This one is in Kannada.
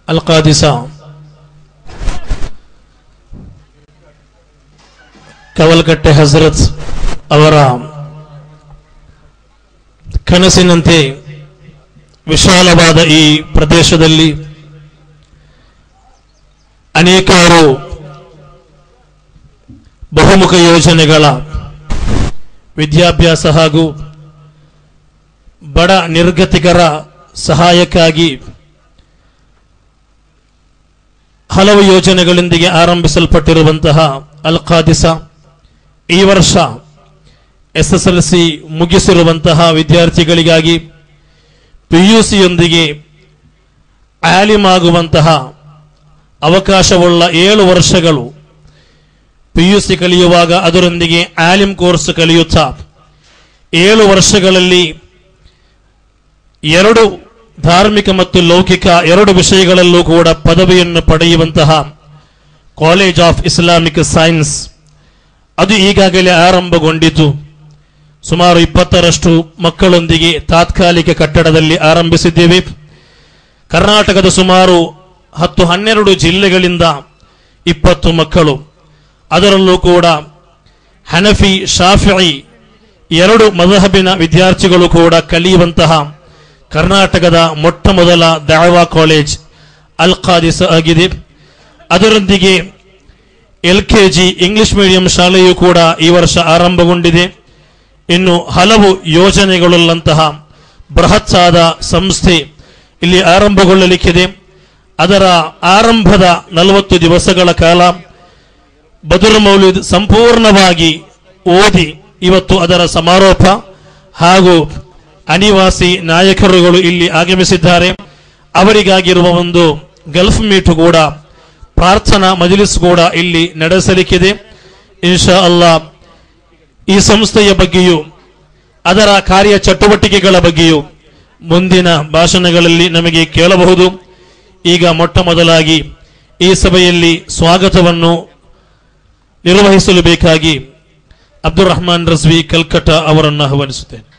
ಅಲ್ಕಾದಿಸ ಕವಲ್ಕಟ್ಟೆ ಹಜರತ್ ಅವರ ಕನಸಿನಂತೆ ವಿಶಾಲವಾದ ಈ ಪ್ರದೇಶದಲ್ಲಿ ಅನೇಕಾರು ಬಹುಮುಖ ಯೋಜನೆಗಳ ವಿದ್ಯಾಭ್ಯಾಸ ಹಾಗೂ ಬಡ ನಿರ್ಗತಿಕರ ಸಹಾಯಕ್ಕಾಗಿ ಹಲವು ಯೋಜನೆಗಳೊಂದಿಗೆ ಆರಂಭಿಸಲ್ಪಟ್ಟಿರುವಂತಹ ಅಲ್ ಖಾದಿಸ ಈ ವರ್ಷ ಎಸ್ಎಸ್ಎಲ್ಸಿ ಮುಗಿಸಿರುವಂತಹ ವಿದ್ಯಾರ್ಥಿಗಳಿಗಾಗಿ ಪಿಯುಸಿಯೊಂದಿಗೆ ಆಲಿಮಾಗುವಂತಹ ಅವಕಾಶವುಳ್ಳ ಏಳು ವರ್ಷಗಳು ಪಿಯುಸಿ ಕಲಿಯುವಾಗ ಅದರೊಂದಿಗೆ ಆಲಿಮ್ ಕೋರ್ಸ್ ಕಲಿಯುತ್ತಾ ಏಳು ವರ್ಷಗಳಲ್ಲಿ ಎರಡು ಧಾರ್ಮಿಕ ಮತ್ತು ಲೌಕಿಕ ಎರಡು ವಿಷಯಗಳಲ್ಲೂ ಕೂಡ ಪದವಿಯನ್ನು ಪಡೆಯುವಂತಹ ಕಾಲೇಜ್ ಆಫ್ ಇಸ್ಲಾಮಿಕ್ ಸೈನ್ಸ್ ಅದು ಈಗಾಗಲೇ ಆರಂಭಗೊಂಡಿತು ಸುಮಾರು ಇಪ್ಪತ್ತರಷ್ಟು ಮಕ್ಕಳೊಂದಿಗೆ ತಾತ್ಕಾಲಿಕ ಕಟ್ಟಡದಲ್ಲಿ ಆರಂಭಿಸಿದ್ದೇವೆ ಕರ್ನಾಟಕದ ಸುಮಾರು ಹತ್ತು ಹನ್ನೆರಡು ಜಿಲ್ಲೆಗಳಿಂದ ಇಪ್ಪತ್ತು ಮಕ್ಕಳು ಅದರಲ್ಲೂ ಕೂಡ ಹನಫಿ ಶಾಫಿ ಎರಡು ಮದಹಬಿನ ವಿದ್ಯಾರ್ಥಿಗಳು ಕೂಡ ಕಲಿಯುವಂತಹ ಕರ್ನಾಟಕದ ಮೊಟ್ಟ ಮೊದಲ ದಾವಾ ಕಾಲೇಜ್ ಅಲ್ ಖಾದಿಸ್ ಆಗಿದೆ ಅದರೊಂದಿಗೆ L K G English medium ಶಾಲೆಯು ಕೂಡ ಈ ವರ್ಷ ಆರಂಭಗೊಂಡಿದೆ ಇನ್ನು ಹಲವು ಯೋಜನೆಗಳುಳ್ಳಂತಹ ಬೃಹತ್ಸಾದ ಸಂಸ್ಥೆ ಇಲ್ಲಿ ಆರಂಭಗೊಳ್ಳಲಿಕ್ಕಿದೆ ಅದರ ಆರಂಭದ ನಲವತ್ತು ದಿವಸಗಳ ಕಾಲ ಬದುರು ಮೌಲಿದ್ ಸಂಪೂರ್ಣವಾಗಿ ಓದಿ ಇವತ್ತು ಅದರ ಸಮಾರೋಪ ಹಾಗೂ ಅನಿವಾಸಿ ನಾಯಕರುಗಳು ಇಲ್ಲಿ ಆಗಮಿಸಿದ್ದಾರೆ ಅವರಿಗಾಗಿರುವ ಒಂದು ಗಲ್ಫ್ ಮೀಟ್ ಕೂಡ ಪ್ರಾರ್ಥನಾ ಮಜಲಿಸ್ ಕೂಡ ಇಲ್ಲಿ ನಡೆಸಲಿಕ್ಕಿದೆ ಇನ್ಶಾ ಅಲ್ಲಾ ಈ ಸಂಸ್ಥೆಯ ಬಗ್ಗೆಯೂ ಅದರ ಕಾರ್ಯ ಚಟುವಟಿಕೆಗಳ ಬಗ್ಗೆಯೂ ಮುಂದಿನ ಭಾಷಣಗಳಲ್ಲಿ ನಮಗೆ ಕೇಳಬಹುದು ಈಗ ಮೊಟ್ಟ ಮೊದಲಾಗಿ ಈ ಸಭೆಯಲ್ಲಿ ಸ್ವಾಗತವನ್ನು ನಿರ್ವಹಿಸಲು ಬೇಕಾಗಿ ಅಬ್ದುಲ್ ರಹಮಾನ್ ರಜ್ವಿ ಕಲ್ಕಟ್ಟ ಅವರನ್ನು ಆಹ್ವಾನಿಸುತ್ತೇನೆ